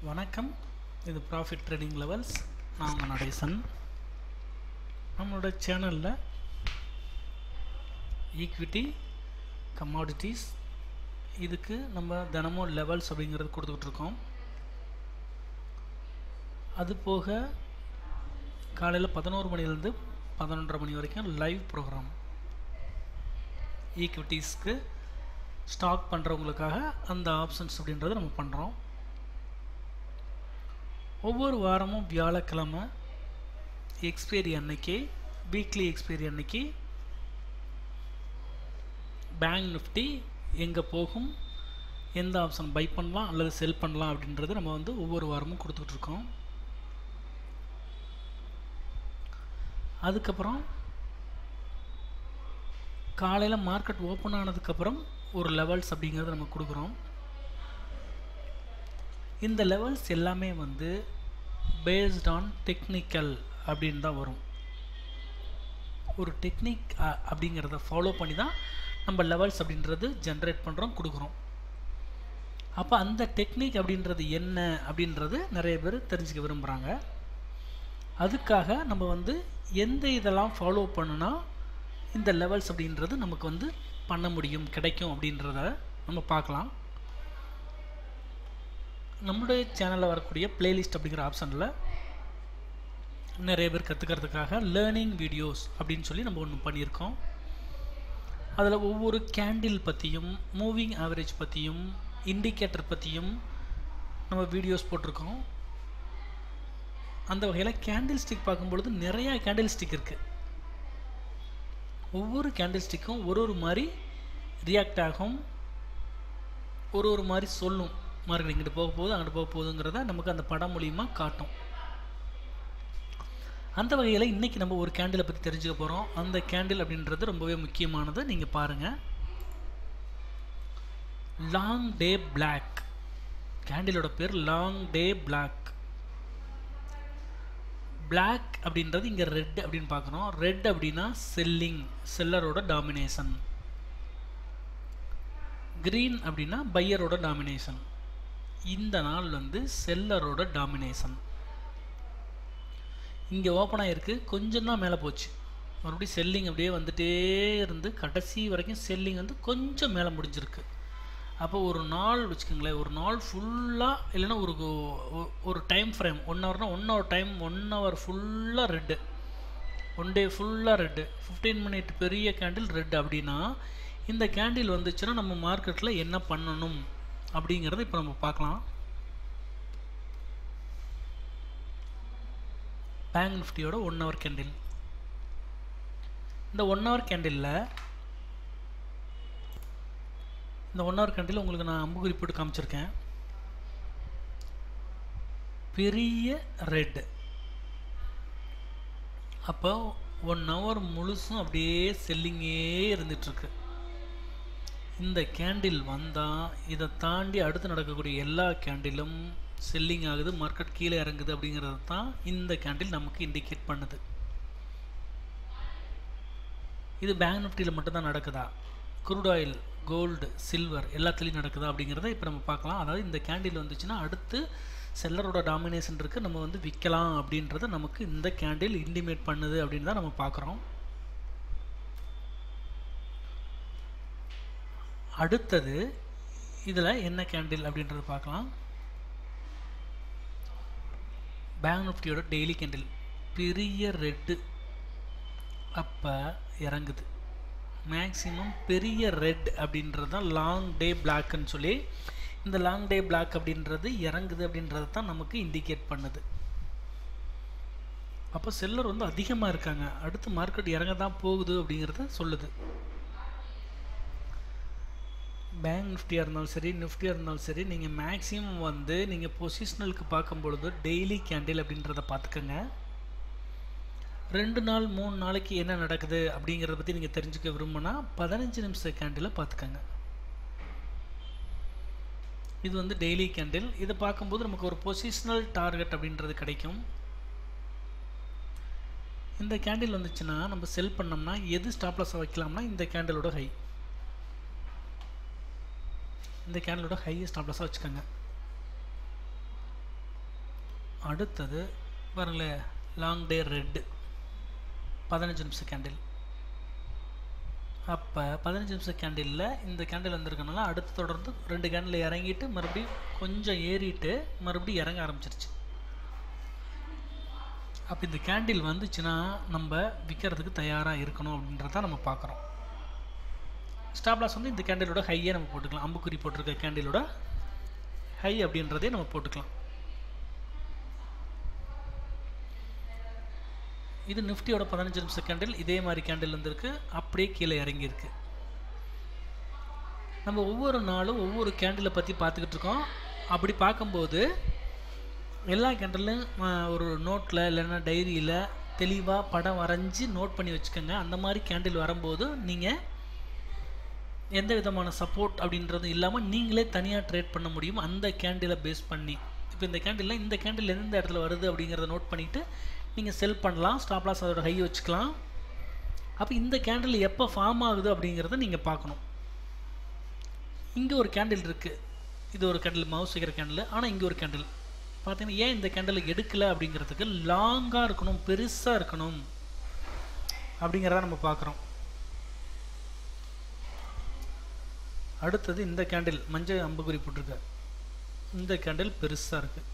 வணக்கம் இது profit trading levels நான் உங்கள் நடேசன் நம்மளோட சேனலில் ஈக்விட்டி கமாடிட்டிஸ் இதுக்கு நம்ம தினமும் லெவல்ஸ் அப்படிங்கிறது கொடுத்துக்கிட்டு இருக்கோம் அது போக காலையில் பதினோரு மணிலேருந்து பதினொன்றரை மணி வரைக்கும் லைவ் ப்ரோக்ராம் ஈக்விட்டிஸ்க்கு ஸ்டாக் பண்ணுறவங்களுக்காக அந்த ஆப்ஷன்ஸ் அப்படின்றத நம்ம பண்ணுறோம் ஒவ்வொரு வாரமும் வியாழக்கிழமை எக்ஸ்பைரி அன்னைக்கு வீக்லி எக்ஸ்பைரி அன்னைக்கு பேங்க் நிஃப்டி எங்கே போகும் எந்த ஆப்ஷன் பை பண்ணலாம் அல்லது செல் பண்ணலாம் அப்படின்றது நம்ம வந்து ஒவ்வொரு வாரமும் கொடுத்துட்ருக்கோம் அதுக்கப்புறம் காலையில் மார்க்கெட் ஓப்பன் ஆனதுக்கப்புறம் ஒரு லெவல்ஸ் அப்படிங்கிறத நம்ம கொடுக்குறோம் இந்த லெவல்ஸ் எல்லாமே வந்து பேஸ்ட் ஆன் டெக்னிக்கல் அப்படின்னு தான் வரும் ஒரு டெக்னிக் அப்படிங்கிறத ஃபாலோ பண்ணி தான் நம்ம லெவல்ஸ் அப்படின்றது ஜென்ரேட் பண்ணுறோம் கொடுக்குறோம் அப்போ அந்த டெக்னிக் அப்படின்றது என்ன அப்படின்றது நிறைய பேர் தெரிஞ்சுக்க விரும்புகிறாங்க அதுக்காக நம்ம வந்து எந்த இதெல்லாம் ஃபாலோ பண்ணுனா இந்த லெவல்ஸ் அப்படின்றது நமக்கு வந்து பண்ண முடியும் கிடைக்கும் அப்படின்றத நம்ம பார்க்கலாம் நம்மளுடைய சேனலில் வரக்கூடிய பிளேலிஸ்ட் அப்படிங்கிற ஆப்ஷனில் நிறைய பேர் கற்றுக்கிறதுக்காக லேர்னிங் வீடியோஸ் அப்படின்னு சொல்லி நம்ம ஒன்று பண்ணியிருக்கோம் அதில் ஒவ்வொரு கேண்டில் பற்றியும் மூவிங் ஆவரேஜ் பற்றியும் இண்டிகேட்டர் பற்றியும் நம்ம வீடியோஸ் போட்டிருக்கோம் அந்த வகையில் கேண்டில் ஸ்டிக் பார்க்கும்பொழுது நிறையா கேண்டில் ஸ்டிக் இருக்குது ஒவ்வொரு கேண்டில் ஸ்டிக்கும் ஒரு ஒரு மாதிரி ரியாக்ட் ஆகும் ஒரு ஒரு மாதிரி சொல்லும் மார்க்கெட் இங்கிட்டு போக போகுது அங்கிட்டு போக போகுதுங்கிறத நமக்கு அந்த படம் மூலியமாக காட்டும் அந்த வகையில் இன்றைக்கி நம்ம ஒரு கேண்டிலை பற்றி தெரிஞ்சுக்க போகிறோம் அந்த கேண்டில் அப்படின்றது ரொம்பவே முக்கியமானது நீங்கள் பாருங்கள் லாங் டே பிளாக் கேண்டிலோட பேர் லாங் டே பிளாக் பிளாக் அப்படின்றது இங்கே ரெட் அப்படின்னு பார்க்குறோம் ரெட் அப்படின்னா செல்லிங் செல்லரோட டாமினேஷன் க்ரீன் அப்படின்னா பையரோட டாமினேஷன் இந்த நாள் வந்து செல்லரோட டாமினேஷன் இங்கே ஓப்பன் ஆகிருக்கு கொஞ்சம் தான் மேலே போச்சு மறுபடியும் செல்லிங் அப்படியே வந்துட்டே இருந்து கடைசி வரைக்கும் செல்லிங் வந்து கொஞ்சம் மேலே முடிஞ்சிருக்கு அப்போ ஒரு நாள் வச்சுக்கோங்களேன் ஒரு நாள் ஃபுல்லாக இல்லைன்னா ஒரு ஒரு டைம் ஃப்ரேம் ஒன் ஹவர்னா one hour time one hour ஃபுல்லாக ரெட்டு ஒன் டே ஃபுல்லாக ரெட்டு ஃபிஃப்டீன் மினிட் பெரிய கேண்டில் ரெட் அப்படின்னா இந்த கேண்டில் வந்துச்சுன்னா நம்ம மார்க்கெட்டில் என்ன பண்ணணும் அப்படிங்கிறத இப்போ நம்ம பார்க்கலாம் பேங்க் நிஃப்டியோட ஒன் ஹவர் கேண்டில் இந்த ஒன் ஹவர் கேண்டிலில் இந்த ஒன் ஹவர் கேண்டில் உங்களுக்கு நான் அம்புகுறி போட்டு காமிச்சிருக்கேன் பெரிய ரெட் அப்போ ஒன் ஹவர் முழுசும் அப்படியே செல்லிங்கே இருந்துகிட்ருக்கு இந்த கேண்டில் வந்தால் இதை தாண்டி அடுத்து நடக்கக்கூடிய எல்லா கேண்டிலும் செல்லிங் ஆகுது மார்க்கெட் கீழே இறங்குது அப்படிங்கிறது தான் இந்த கேண்டில் நமக்கு இண்டிகேட் பண்ணுது இது பேங்க் நிஃப்டியில் மட்டும்தான் நடக்குதா குரூட் ஆயில் கோல்டு சில்வர் எல்லாத்துலேயும் நடக்குதா அப்படிங்கிறத இப்போ நம்ம பார்க்கலாம் அதாவது இந்த கேண்டில் வந்துச்சுன்னா அடுத்து செல்லரோட டாமினேஷன் இருக்குது நம்ம வந்து விற்கலாம் அப்படின்றத நமக்கு இந்த கேண்டில் இன்டிமேட் பண்ணுது அப்படின்னு தான் நம்ம பார்க்குறோம் அடுத்தது இதில் என்ன கேண்டில் அப்படின்றத பார்க்கலாம் பேங்க் நிஃப்டியோட டெய்லி கேண்டில் பெரிய ரெட்டு அப்போ இறங்குது மேக்ஸிமம் பெரிய ரெட் அப்படின்றது தான் லாங் டே பிளாக்னு சொல்லி இந்த லாங் டே பிளாக் அப்படின்றது இறங்குது அப்படின்றது தான் நமக்கு இண்டிகேட் பண்ணுது அப்போ செல்லர் வந்து அதிகமாக இருக்காங்க அடுத்து மார்க்கெட் இறங்க தான் போகுது அப்படிங்கிறத சொல்லுது பேங்க் நிஃப்டியாக இருந்தாலும் சரி நிஃப்டியாக இருந்தாலும் சரி நீங்கள் மேக்ஸிமம் வந்து நீங்கள் பொசிஷனலுக்கு பார்க்கும் பொழுது டெய்லி கேண்டில் அப்படின்றத பார்த்துக்கோங்க ரெண்டு நாள் மூணு நாளைக்கு என்ன நடக்குது அப்படிங்கிறத பற்றி நீங்கள் தெரிஞ்சுக்க விரும்புனா பதினஞ்சு நிமிஷம் கேண்டில் பார்த்துக்கோங்க இது வந்து டெய்லி கேண்டில் இதை பார்க்கும்போது நமக்கு ஒரு பொசிஷனல் டார்கெட் அப்படின்றது கிடைக்கும் இந்த கேண்டில் வந்துச்சுன்னா நம்ம செல் பண்ணோம்னா எது ஸ்டாப்லாஸை வைக்கலாம்னா இந்த கேண்டிலோட ஹை இந்த கேண்டலோட ஹையஸ்ட் ஸ்டாப்லஸாக வச்சுக்கோங்க அடுத்தது பாருங்களேன் லாங் டே ரெட்டு பதினஞ்சு நிமிஷம் கேண்டில் அப்போ பதினஞ்சு நிமிஷம் கேண்டிலில் இந்த கேண்டில் வந்திருக்கனால அடுத்து தொடர்ந்து ரெண்டு கேண்டில் இறங்கிட்டு மறுபடியும் கொஞ்சம் ஏறிட்டு மறுபடியும் இறங்க ஆரம்பிச்சிருச்சு அப்போ இந்த கேண்டில் வந்துச்சுன்னா நம்ம விற்கிறதுக்கு தயாராக இருக்கணும் அப்படின்றத நம்ம பார்க்குறோம் ஸ்டாப் லாஸ் வந்து இந்த கேண்டிலோட ஹையே நம்ம போட்டுக்கலாம் அம்புக்குறி போட்டிருக்க கேண்டிலோட ஹை அப்படின்றதே நம்ம போட்டுக்கலாம் இது நிஃப்டியோட பதினஞ்சு நிமிஷம் கேண்டில் இதே மாதிரி கேண்டில் வந்திருக்கு அப்படியே கீழே இறங்கியிருக்கு நம்ம ஒவ்வொரு நாளும் ஒவ்வொரு கேண்டிலை பற்றி பார்த்துக்கிட்டு இருக்கோம் அப்படி பார்க்கும்போது எல்லா கேண்டிலும் ஒரு நோட்டில் இல்லைன்னா டைரியில் தெளிவாக படம் வரைஞ்சி நோட் பண்ணி வச்சுக்கோங்க அந்த மாதிரி கேண்டில் வரும்போது நீங்கள் எந்த விதமான சப்போர்ட் அப்படின்றது இல்லாமல் நீங்களே தனியாக ட்ரேட் பண்ண முடியும் அந்த கேண்டிலை பேஸ் பண்ணி இப்போ இந்த கேண்டிலில் இந்த கேண்டில் எந்த இடத்துல வருது அப்படிங்கிறத நோட் பண்ணிவிட்டு நீங்கள் செல் பண்ணலாம் ஸ்டாப் லாஸ் அதோட ஹை வச்சுக்கலாம் அப்போ இந்த கேண்டில் எப்போ ஃபார்ம் ஆகுது அப்படிங்கிறத நீங்கள் பார்க்கணும் இங்கே ஒரு கேண்டில் இருக்குது இது ஒரு கேண்டில் மவுஸ் வைக்கிற கேண்டில் ஆனால் இங்கே ஒரு கேண்டில் பார்த்தீங்கன்னா ஏன் இந்த கேண்டில் எடுக்கலை அப்படிங்கிறதுக்கு லாங்காக இருக்கணும் பெருசாக இருக்கணும் அப்படிங்கிறத நம்ம பார்க்குறோம் அடுத்தது இந்த கேண்டில் மஞ்சள் அம்புக்குறி போட்டிருக்க இந்த கேண்டில் பெருசாக இருக்குது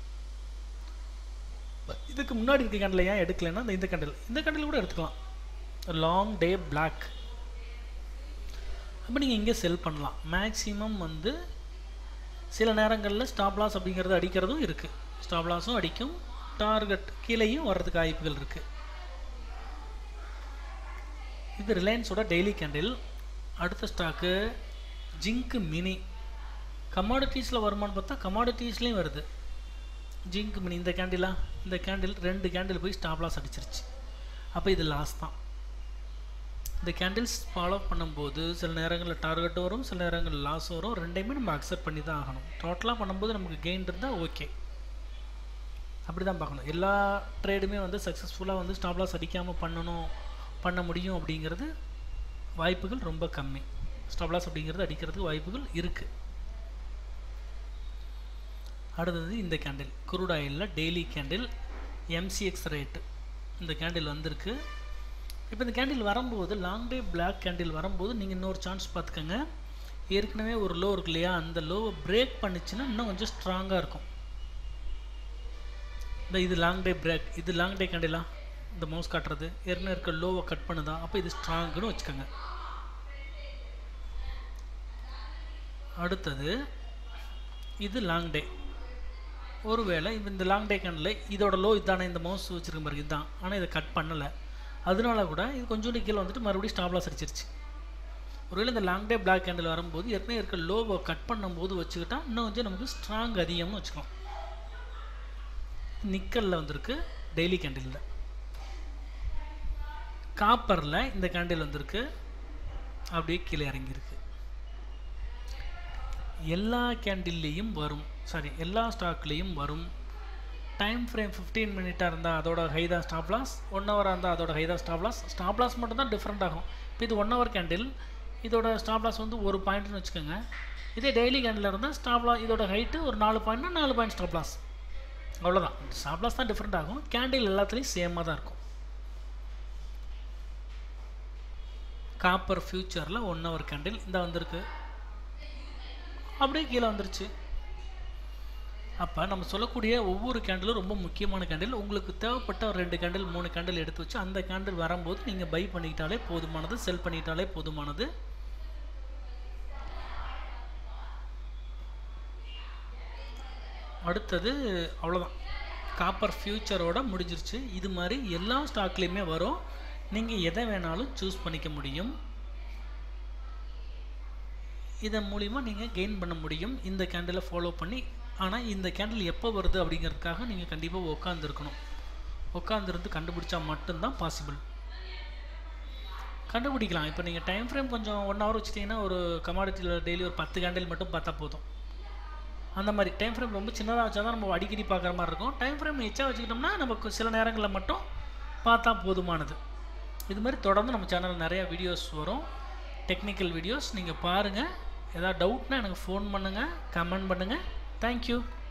இதுக்கு முன்னாடி இருக்க கேண்டில் ஏன் எடுக்கலைன்னா இந்த இந்த கேண்டில் இந்த கேண்டில் கூட எடுத்துக்கலாம் லாங் டே பிளாக் அப்போ நீங்கள் இங்கே செல் பண்ணலாம் மேக்ஸிமம் வந்து சில நேரங்களில் ஸ்டாப் லாஸ் அப்படிங்கிறது அடிக்கிறதும் இருக்குது ஸ்டாப் லாஸும் அடிக்கும் டார்கெட் கீழேயும் வர்றதுக்கு வாய்ப்புகள் இருக்குது இது ரிலையன்ஸோட டெய்லி கேண்டில் அடுத்த ஸ்டாக்கு ஜிங்க் மினி கமாடிட்டிஸில் வருமானு பார்த்தா கமாடிட்டிஸ்லேயும் வருது ஜிங்க் மினி இந்த கேண்டிலா இந்த கேண்டில் ரெண்டு கேண்டில் போய் ஸ்டாப் லாஸ் அடிச்சிருச்சு அப்போ இது லாஸ் தான் இந்த கேண்டில்ஸ் ஃபாலோ பண்ணும்போது சில நேரங்களில் டார்கெட் வரும் சில நேரங்களில் லாஸ் வரும் ரெண்டையுமே நம்ம அக்செப்ட் பண்ணி தான் ஆகணும் டோட்டலாக பண்ணும்போது நமக்கு கெயின் இருந்தால் ஓகே அப்படி தான் பார்க்கணும் எல்லா ட்ரேடுமே வந்து சக்ஸஸ்ஃபுல்லாக வந்து ஸ்டாப் லாஸ் அடிக்காமல் பண்ணணும் பண்ண முடியும் அப்படிங்கிறது வாய்ப்புகள் ரொம்ப கம்மி ஸ்டாப் லாஸ் அப்படிங்கிறது அடிக்கிறதுக்கு வாய்ப்புகள் இருக்குது அடுத்தது இந்த கேண்டில் குரூட் ஆயிலில் டெய்லி கேண்டில் எம்சிஎக்ஸ் ரேட்டு இந்த கேண்டில் வந்திருக்கு இப்போ இந்த கேண்டில் வரும்போது லாங் டே பிளாக் கேண்டில் வரும்போது நீங்கள் இன்னொரு சான்ஸ் பார்த்துக்கோங்க ஏற்கனவே ஒரு லோ இருக்கு இல்லையா அந்த லோவை பிரேக் பண்ணிச்சுன்னா இன்னும் கொஞ்சம் ஸ்ட்ராங்காக இருக்கும் இந்த இது லாங் டே பிரேக் இது லாங் டே கேண்டிலா இந்த மவுஸ் காட்டுறது ஏற்கனவே இருக்க லோவை கட் பண்ணுதா அப்போ இது ஸ்ட்ராங்குன்னு வச்சுக்கோங்க அடுத்தது இது லாங் டே ஒருவேளை இப்போ இந்த லாங் டே கேண்டில் இதோட லோ இதானே இந்த மவுஸ் வச்சுருக்க பாருங்க இதுதான் ஆனால் இதை கட் பண்ணலை அதனால கூட இது கொஞ்சோண்டு கீழே வந்துட்டு மறுபடியும் ஸ்டாப் லாஸ் அடிச்சிருச்சு ஒருவேளை இந்த லாங் டே பிளாக் கேண்டில் வரும்போது ஏற்கனவே இருக்க லோவை கட் பண்ணும்போது வச்சுக்கிட்டா இன்னும் கொஞ்சம் நமக்கு ஸ்ட்ராங் அதிகம்னு வச்சுக்கலாம் நிக்கலில் வந்திருக்கு டெய்லி கேண்டிலில் காப்பரில் இந்த கேண்டில் வந்திருக்கு அப்படியே கீழே இறங்கியிருக்கு எல்லா கேண்டில்லையும் வரும் சாரி எல்லா ஸ்டாக்லேயும் வரும் டைம் ஃப்ரேம் ஃபிஃப்டீன் மினிட்டாக இருந்தால் அதோட ஹை தான் ஸ்டாப் லாஸ் ஒன் ஹவராக இருந்தால் அதோட ஹை தான் ஸ்டாப் லாஸ் ஸ்டாப் லாஸ் மட்டும் தான் டிஃப்ரெண்ட் ஆகும் இப்போ இது ஒன் ஹவர் கேண்டில் இதோட ஸ்டாப் லாஸ் வந்து ஒரு பாயிண்ட்னு வச்சுக்கோங்க இதே டெய்லி கேண்டில் இருந்தால் ஸ்டாப் லாஸ் இதோட ஹைட்டு ஒரு நாலு பாயிண்ட்னா நாலு பாயிண்ட் ஸ்டாப் லாஸ் அவ்வளோதான் ஸ்டாப் லாஸ் தான் டிஃப்ரெண்ட் ஆகும் கேண்டில் எல்லாத்துலேயும் சேமாக தான் இருக்கும் காப்பர் ஃபியூச்சரில் ஒன் ஹவர் கேண்டில் இந்த வந்திருக்கு அப்படியே கீழே வந்துருச்சு அப்போ நம்ம சொல்லக்கூடிய ஒவ்வொரு கேண்டிலும் ரொம்ப முக்கியமான கேண்டில் உங்களுக்கு தேவைப்பட்ட ஒரு ரெண்டு கேண்டில் மூணு கேண்டில் எடுத்து வச்சு அந்த கேண்டில் வரும்போது நீங்கள் பை பண்ணிக்கிட்டாலே போதுமானது செல் பண்ணிக்கிட்டாலே போதுமானது அடுத்தது அவ்வளோதான் காப்பர் ஃபியூச்சரோட முடிஞ்சிருச்சு இது மாதிரி எல்லா ஸ்டாக்லேயுமே வரும் நீங்கள் எதை வேணாலும் சூஸ் பண்ணிக்க முடியும் இதன் மூலிமா நீங்கள் கெயின் பண்ண முடியும் இந்த கேண்டிலை ஃபாலோ பண்ணி ஆனால் இந்த கேண்டில் எப்போ வருது அப்படிங்கிறதுக்காக நீங்கள் கண்டிப்பாக உட்காந்துருக்கணும் உட்காந்துருந்து கண்டுபிடிச்சா மட்டும்தான் பாசிபிள் கண்டுபிடிக்கலாம் இப்போ நீங்கள் டைம் ஃப்ரேம் கொஞ்சம் ஒன் ஹவர் வச்சுட்டிங்கன்னா ஒரு கமாடிட்டியில் டெய்லி ஒரு பத்து கேண்டில் மட்டும் பார்த்தா போதும் அந்த மாதிரி டைம் ஃப்ரேம் ரொம்ப சின்னதாக வச்சா தான் நம்ம அடிக்கடி பார்க்குற மாதிரி இருக்கும் டைம் ஃப்ரேம் எச்சா வச்சுக்கிட்டோம்னா நமக்கு சில நேரங்களில் மட்டும் பார்த்தா போதுமானது இது மாதிரி தொடர்ந்து நம்ம சேனலில் நிறையா வீடியோஸ் வரும் டெக்னிக்கல் வீடியோஸ் நீங்கள் பாருங்கள் ஏதாவது டவுட்னா எனக்கு ஃபோன் பண்ணுங்கள் கமெண்ட் பண்ணுங்கள் தேங்க்யூ